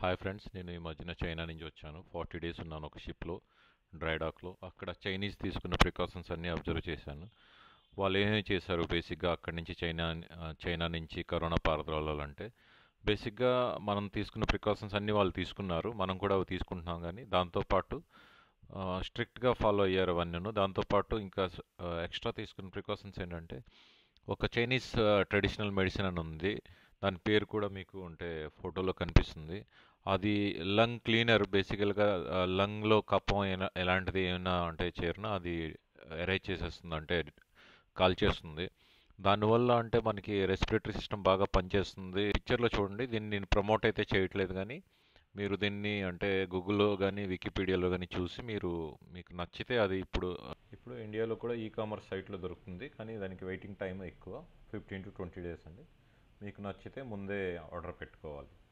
hi friends నేను ఈ మధ్యన చైనా నుంచి వచ్చాను ఫార్టీ డేస్ ఉన్నాను ఒక షిప్లో డ్రై డాక్లో అక్కడ చైనీస్ తీసుకున్న ప్రికాషన్స్ అన్నీ అబ్జర్వ్ చేశాను వాళ్ళు ఏమేమి చేశారు బేసిక్గా అక్కడి నుంచి చైనా ఆ, చైనా నుంచి కరోనా పారద్రోలాలంటే బేసిక్గా మనం తీసుకున్న ప్రికాషన్స్ అన్నీ వాళ్ళు తీసుకున్నారు మనం కూడా అవి తీసుకుంటున్నాం కానీ దాంతోపాటు స్ట్రిక్ట్గా ఫాలో అయ్యారు అవన్నీను దాంతోపాటు ఇంకా ఎక్స్ట్రా తీసుకున్న ప్రికాషన్స్ ఏంటంటే ఒక చైనీస్ ట్రెడిషనల్ మెడిసిన్ అని ఉంది దాని పేరు కూడా మీకు అంటే ఫోటోలో కనిపిస్తుంది అది లంగ్ క్లీనర్ బేసికల్గా లంగ్లో కప్పం ఏనా ఎలాంటిది ఏమైనా అంటే చేరినా అది ఎరేజ్ చేసేస్తుంది అంటే కాల్చేస్తుంది దానివల్ల అంటే మనకి రెస్పిరేటరీ సిస్టమ్ బాగా పనిచేస్తుంది పిక్చర్లో చూడండి దీన్ని నేను ప్రమోట్ అయితే చేయట్లేదు కానీ మీరు దీన్ని అంటే గూగుల్లో కానీ వికీపీడియాలో కానీ చూసి మీరు మీకు నచ్చితే అది ఇప్పుడు ఇప్పుడు ఇండియాలో కూడా ఈ కామర్స్ సైట్లో దొరుకుతుంది కానీ దానికి వెయిటింగ్ టైం ఎక్కువ ఫిఫ్టీన్ టు ట్వంటీ డేస్ అండి మీకు నచ్చితే ముందే ఆర్డర్ పెట్టుకోవాలి